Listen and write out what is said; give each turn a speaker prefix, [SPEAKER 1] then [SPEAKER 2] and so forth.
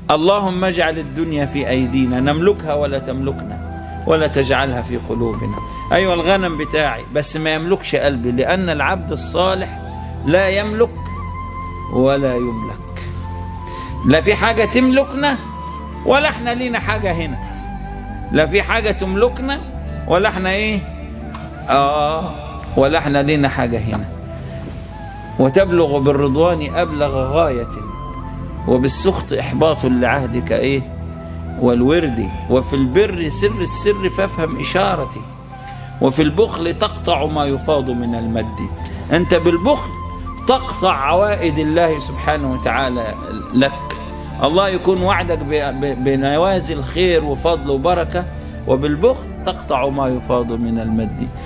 [SPEAKER 1] اللهم اجعل الدنيا في أيدينا نملكها ولا تملكنا ولا تجعلها في قلوبنا أيوة الغنم بتاعي بس ما يملكش قلبي لأن العبد الصالح لا يملك ولا يملك لا في حاجة تملكنا ولا احنا لينا حاجة هنا لا في حاجة تملكنا ولا احنا ايه اه ولا احنا لينا حاجة هنا وتبلغ بالرضوان أبلغ غاية وبالسخط إحباط لعهدك إيه والورد وفي البر سر السر فافهم إشارتي وفي البخل تقطع ما يفاض من المد أنت بالبخل تقطع عوائد الله سبحانه وتعالى لك الله يكون وعدك بنوازل خير وفضل وبركة وبالبخل تقطع ما يفاض من المد